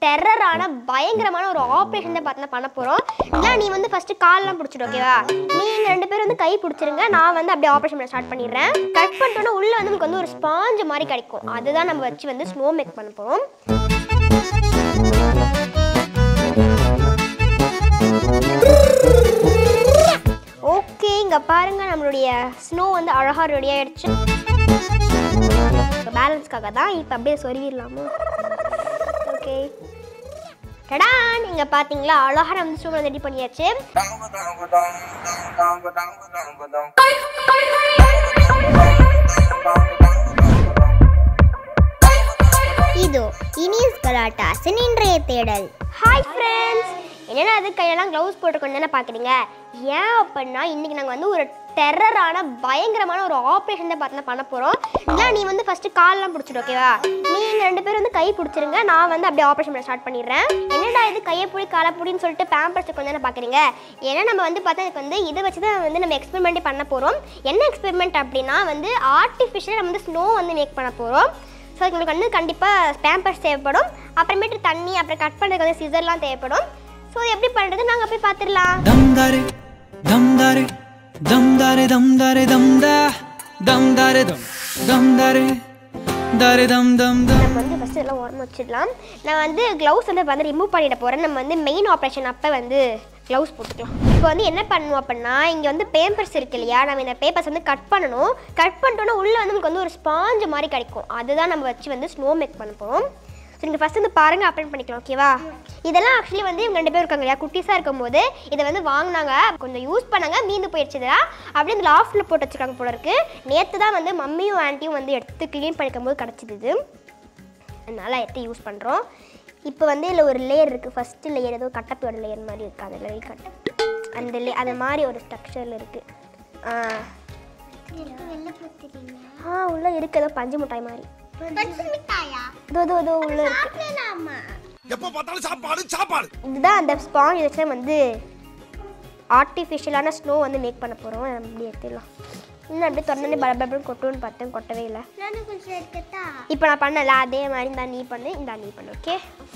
டெரரான பயங்கரமான ஒரு ஆப்ரேஷன் தான் பார்த்தா பண்ண போகிறோம் இல்லை நீ வந்து ஃபஸ்ட்டு கால்லாம் பிடிச்சிடு ஓகேவா நீங்கள் ரெண்டு பேரும் வந்து கை பிடிச்சிருங்க நான் வந்து அப்படியே ஆப்ரேஷன் பண்ண ஸ்டார்ட் பண்ணிடுறேன் கட் பண்ணிட்டோன்னா உள்ளே வந்து நமக்கு வந்து ஒரு ஸ்பாஞ்சு மாதிரி கிடைக்கும் அதுதான் நம்ம வச்சு வந்து ஸ்னோ மேக் பண்ண போகிறோம் ஓகே இங்கே பாருங்க நம்மளுடைய ஸ்னோ வந்து அழகாக ரெடி ஆயிடுச்சு பேலன்ஸ்க்காக தான் இப்போ அப்படியே சொருவிடலாமா ஓகே டடான் இங்கே பார்த்தீங்களா அழகாக நம்ம ஸ்னோ ரெடி பண்ணியாச்சு இதோ இனியஸ் கலாட்டாஸின் இன்றைய தேடல் ஹாய் ஃப்ரெண்ட்ஸ் என்னடா அது கையெல்லாம் க்ளவுஸ் போட்டுக்கொண்டு தானே பார்க்குறீங்க ஏன் அப்படின்னா இன்றைக்கி நாங்கள் வந்து ஒரு டெரரான பயங்கரமான ஒரு ஆப்ரேஷன் தான் பார்த்து பண்ண போகிறோம் இல்லை நீ வந்து ஃபஸ்ட்டு கால்லாம் பிடிச்சிடு ஓகேவா நீங்கள் ரெண்டு பேரும் வந்து கை பிடிச்சிருங்க நான் வந்து அப்படியே ஆப்ரேஷன் பண்ண ஸ்டார்ட் பண்ணிடுறேன் என்னடா இது கையை பிடி காலை பிடின்னு சொல்லிட்டு பேம்பர்ஸ் கொஞ்சம் தானே பார்க்குறீங்க ஏன்னா நம்ம வந்து பார்த்தா இதுக்கு வந்து இதை வச்சு தான் வந்து நம்ம எக்ஸ்பெரிமெண்ட்டே பண்ண போகிறோம் என்ன எக்ஸ்பெரிமெண்ட் அப்படின்னா வந்து ஆர்டிஃபிஷியல் நம்ம வந்து ஸ்னோ வந்து மேக் பண்ண போகிறோம் ஸோ உங்களுக்கு வந்து கண்டிப்பாக பேம்பர்ஸ் தேவைப்படும் அப்புறமேட்டு தண்ணி அப்புறம் கட் பண்ணுறதுக்கு வந்து சிசர்லாம் தேவைப்படும் ஸோ எப்படி பண்ணுறது நாங்கள் போய் பார்த்துடலாம் dum dare dum dare dum dare dum dare dum da dum dare dum dum dare dare dum dum dum நம்ம வந்து ஃபஸ்ட்டு எல்லாம் உரமா வச்சிடலாம் நான் வந்து க்ளவுஸ் வந்து இப்போ வந்து ரிமூவ் பண்ணிட போகிறேன் நம்ம வந்து மெயின் ஆப்ரேஷன் அப்போ வந்து க்ளவுஸ் போட்டுக்கலாம் இப்போ வந்து என்ன பண்ணணும் அப்படின்னா இங்கே வந்து பேப்பர்ஸ் இருக்கு இல்லையா நம்ம இந்த பேப்பர்ஸ் வந்து கட் பண்ணணும் கட் பண்ணிட்டோன்னா உள்ளே வந்து நமக்கு வந்து ஒரு ஸ்பாஞ்சு மாதிரி கிடைக்கும் அதுதான் நம்ம வச்சு வந்து ஸ்னோ மேக் பண்ண போகிறோம் ஸோ நீங்கள் ஃபஸ்ட் வந்து பாருங்கள் அப்ளை பண்ணிக்கலாம் ஓகேவா இதெல்லாம் ஆக்சுவலி வந்து இவங்க ரெண்டு பேர் இருக்காங்க இல்லையா குட்டீஸாக இருக்கும்போது இதை வந்து வாங்கினாங்க கொஞ்சம் யூஸ் பண்ணாங்க மீந்து போயிடுச்சு இதெல்லாம் அப்படியே இந்த லாஃப்ட்டில் போட்டு வச்சிருக்காங்க போல இருக்கு நேற்று தான் வந்து மம்மியும் ஆன்ட்டியும் வந்து எடுத்து க்ளீன் பண்ணிக்கும் போது கிடச்சிது இது அதனால் எடுத்து யூஸ் பண்ணுறோம் இப்போ வந்து இதில் ஒரு லேயர் இருக்குது ஃபஸ்ட்டு லேயர் ஏதோ கட்டப்போட லேயர் மாதிரி இருக்குது அந்த லேயர் கட்ட அந்த லே அது மாதிரி ஒரு ஸ்ட்ரக்சரில் இருக்குது ஆ ஆ உள்ளே இருக்குது ஏதோ பஞ்சு மிட்டாய் மாதிரி இதோ இதோ இதோ உள்ளே இருக்குது எப்ப பார்த்தாலும் சாப்பாடு சாப்பாடு இதுதான் அந்த ஸ்பாஞ்ச் வச்சு வந்து ஆர்டிஃபிஷியலான ஸ்னோ வந்து மேக் பண்ண போகிறோம் அப்படி எடுத்துடலாம் இன்னும் அப்படியே தொடர்ந்து பரபரப்புன்னு கொட்டுன்னு பார்த்தேன் கொட்டவே இல்லை நானும் கொஞ்சம் இருக்கட்டா இப்போ நான் பண்ணல அதே மாதிரி இந்த நீ பண்ணு இந்த நீ பண்ணு ஓகே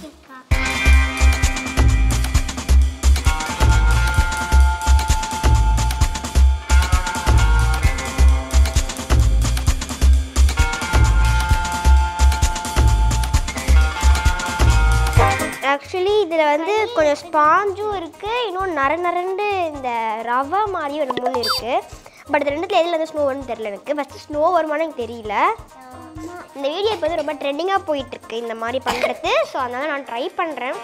ஆக்சுவலி இதில் வந்து கொஞ்சம் ஸ்பாஞ்சும் இருக்குது இன்னும் நர நரண்டு இந்த ரவை மாதிரியும் என்னமோ ஒன்று இருக்குது பட் இது ரெண்டுத்துல எதில் வந்து ஸ்னோ வரும்னு தெரியல எனக்கு ஃபஸ்ட்டு ஸ்னோ வருமானு எனக்கு தெரியல இந்த வீடியோ இப்போ வந்து ரொம்ப ட்ரெண்டிங்காக போயிட்டுருக்கு இந்த மாதிரி பண்ணுறது ஸோ அதனால் நான் ட்ரை பண்ணுறேன்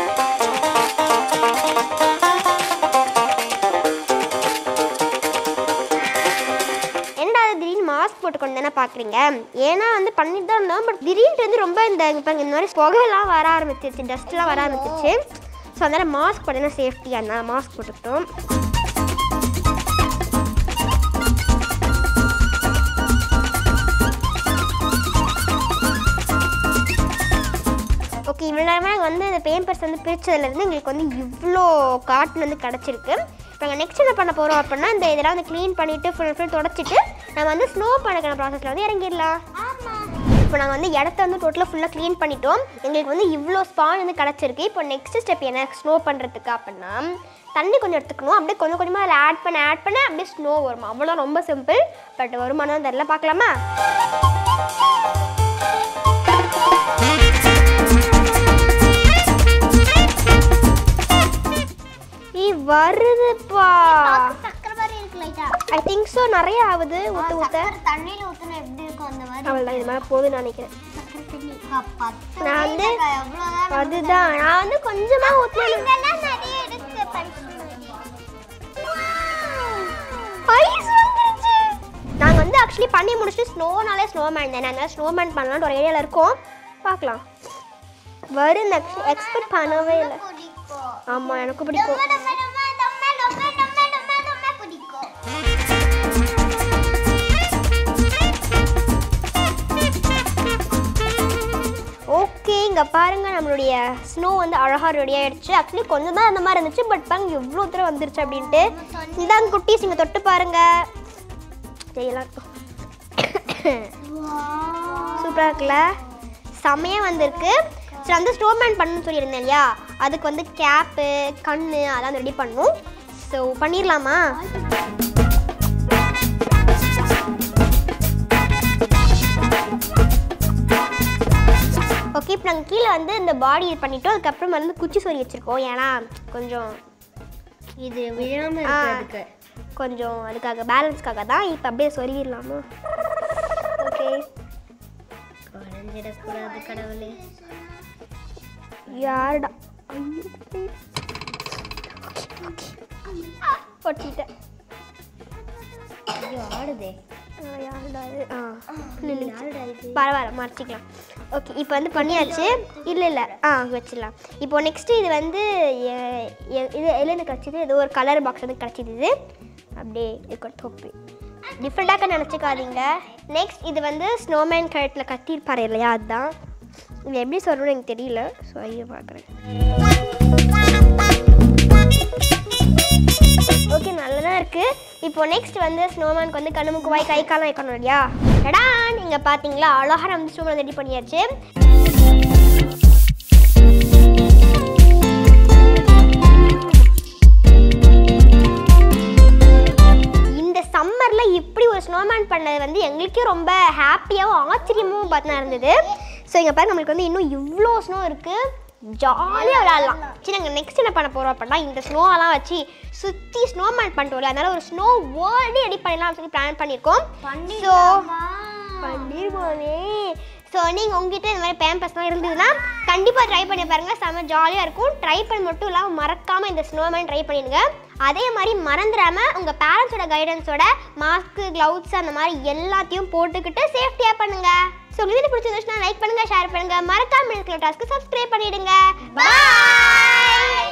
என்னடா அது திடீர்னு மாஸ்க் போட்டுக்கொண்டு தானே பார்க்குறீங்க ஏன்னா வந்து பண்ணிட்டு தான் இருந்தோம் பட் திடீர்னு வந்து ரொம்ப இந்த இப்போ இந்த மாதிரி புகையெல்லாம் வர ஆரம்பிச்சிருச்சு டஸ்ட்லாம் வர ஆரம்பிச்சிருச்சு ஸோ அதனால் மாஸ்க் போட்டோன்னா சேஃப்டியாக இருந்தால் மாஸ்க் போட்டுக்கிட்டோம் ஓகே இவ்வளோ நேரமாக வந்து இந்த பேம்பர்ஸ் வந்து பிரித்ததுலேருந்து எங்களுக்கு வந்து இவ்வளோ காட்டன் வந்து கிடச்சிருக்கு இப்போ நாங்கள் நெக்ஸ்ட் என்ன பண்ண போகிறோம் அப்படின்னா இந்த இதெல்லாம் வந்து க்ளீன் பண்ணிவிட்டு ஃபுல் ஃபுல் தொடச்சிட்டு நம்ம வந்து ஸ்னோ பண்ணுற ப்ராசஸில் வந்து இறங்கிடலாம் இப்போ நாங்கள் வந்து இடத்த வந்து டோட்டலாக ஃபுல்லாக க்ளீன் பண்ணிட்டோம் எங்களுக்கு வந்து இவ்வளோ ஸ்பான் வந்து கிடச்சிருக்கு இப்போ நெக்ஸ்ட் ஸ்டெப் என்ன ஸ்னோ பண்ணுறதுக்கு அப்படின்னா தண்ணி கொஞ்சம் எடுத்துக்கணும் அப்படியே கொஞ்சம் கொஞ்சமாக அதில் ஆட் பண்ண ஆட் பண்ண அப்படியே ஸ்னோ வரும் அவ்வளோ ரொம்ப சிம்பிள் பட் வருமானம் தெரியல பார்க்கலாமா ஈ வருதுப்பா சக்கரை மாதிரி இருக்கு லைட்டா ஐ திங்க் ஸோ நிறைய ஆகுது ஊற்ற ஊற்ற தண்ணியில ஊத்துனா எப்படி இருக்கும் அந்த மாதிரி அவ்வளோதான் இது மாதிரி போதும்னு நினைக்கிறேன் சக்கரை தண்ணி பத்து நான் வந்து எவ்வளோதான் அதுதான் நான் வந்து கொஞ்சமாக ஊற்றினேன் இதெல்லாம் நிறைய இருக்கு ஐஸ் வந்துருச்சு நாங்கள் வந்து ஆக்சுவலி பண்ணி முடிச்சுட்டு ஸ்னோனாலே ஸ்னோமேன் தானே அதனால ஸ்னோமேன் பண்ணலாம்னு ஒரு ஐடியாவில் இருக்கோம் பார்க்கலாம் வரும் எக்ஸ்பெக்ட் பண்ணவே இல்லை பிடிக்கும் ஆமாம் எனக்கு பிடிக்கும் ரொம்ப ரொம்ப ரொம்ப ரொம்ப ரொம்ப ரொம்ப ரொம்ப பிடிக்கும் ஓகே இங்கே பாருங்க நம்மளுடைய ஸ்னோ வந்து அழகாக ரெடி ஆயிடுச்சு ஆக்சுவலி கொஞ்சம் தான் அந்த மாதிரி இருந்துச்சு பட் பாருங்க எவ்வளோ தூரம் வந்துருச்சு அப்படின்ட்டு இந்தாங்க குட்டீஸ் இங்கே தொட்டு பாருங்க சரி எல்லாருக்கும் சூப்பராக இருக்குல்ல செமையாக வந்திருக்கு சரி அந்த ஸ்னோமேன் பண்ணணும்னு சொல்லியிருந்தேன் இல்லையா அதுக்கு வந்து கேப்பு கண்ணு அதெல்லாம் ரெடி பண்ணணும் ஸோ பண்ணிடலாமா ஓகே இப்போ நாங்கள் கீழே வந்து இந்த பாடி இது பண்ணிட்டோம் அதுக்கப்புறம் வந்து குச்சி சொறி வச்சுருக்கோம் ஏன்னா கொஞ்சம் இது விழாம ஆ, இருக்கிறதுக்கு கொஞ்சம் அதுக்காக பேலன்ஸ்க்காக தான் இப்போ அப்படியே சொருகிடலாமா ஓகே குறைஞ்சிடக்கூடாது கடவுளே யாருடா ஐயோ ஒட்டிட்டேன் ஐயோ ஆடுதே ஆ, யாருடா இது? ஆ நின்னுச்சு. யாருடா இது பரவாயில்ல மறைச்சிக்கலாம் ஓகே இப்போ வந்து பண்ணியாச்சு இல்லை இல்லை ஆ வச்சிடலாம் இப்போ நெக்ஸ்ட்டு இது வந்து எ- எ- இது எல்லாம் கிடச்சிது ஏதோ ஒரு கலர் பாக்ஸ் வந்து கிடச்சிது இது அப்படியே இருக்கும் தொப்பி டிஃப்ரெண்ட்டாக நினச்சிக்காதீங்க நெக்ஸ்ட் இது வந்து ஸ்னோமேன் கழுத்தில் கத்திருப்பாரு இல்லையா அதுதான் இது எப்படி சொல்லணும்னு எனக்கு தெரியல ஸோ ஐயோ பார்க்குறேன் ஓகே நல்லதாக இருக்குது இப்போ நெக்ஸ்ட் வந்து ஸ்னோமேனுக்கு வந்து கண்ணு மூக்கு வாய் கை காலம் வைக்கணும் இல்லையா எடா நீங்கள் பார்த்தீங்களா அழகாக வந்து ஸ்னோமேன் ரெடி பண்ணியாச்சு இந்த சம்மரில் இப்படி ஒரு ஸ்னோமேன் பண்ணது வந்து எங்களுக்கே ரொம்ப ஹாப்பியாகவும் ஆச்சரியமாகவும் பார்த்தா இருந்தது ஸோ இங்கே பாருங்க நம்மளுக்கு வந்து இன்னும் இவ்வளோ ஸ்னோ இருக்குது ஜாலியாக விளையாடலாம் சரி நாங்கள் நெக்ஸ்ட் என்ன பண்ண போகிறோம் அப்படின்னா இந்த ஸ்னோவெல்லாம் வச்சு சுற்றி ஸ்னோமேன் பண்ணிட்டோம்ல அதனால ஒரு ஸ்னோ வேர்ல்டு ரெடி பண்ணலாம் சொல்லி பிளான் பண்ணியிருக்கோம் ஸோ பண்ணிருவோமே ஸோ நீங்கள் உங்ககிட்ட இந்த மாதிரி பேம்பஸ்லாம் இருந்ததுன்னா கண்டிப்பாக ட்ரை பண்ணி பாருங்கள் செம்ம ஜாலியாக இருக்கும் ட்ரை பண்ண மட்டும் இல்லாமல் மறக்காமல் இந்த ஸ்னோமேன் ட்ரை பண்ணிடுங்க அதே மாதிரி மறந்துடாமல் உங்கள் பேரண்ட்ஸோட கைடன்ஸோட மாஸ்க்கு க்ளவுஸ் அந்த மாதிரி எல்லாத்தையும் போட்டுக்கிட்டு சேஃப்டியாக பண்ணுங்கள் ஸோ உங்களுக்கு பிடிச்சிருந்துச்சுன்னா லைக் பண்ணுங்கள் ஷேர் பண்ணுங்கள் மறக்காமல் இருக்கிற டாஸ்க்கு சப்ஸ்கிரைப் பண்ணிடுங்க பாய்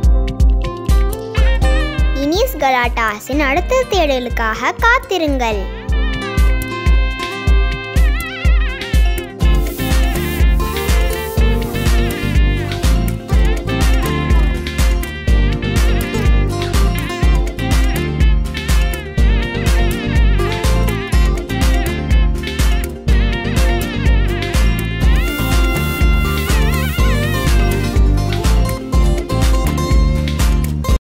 இனிஸ் கலாட்டாஸின் அடுத்த தேடலுக்காக காத்திருங்கள்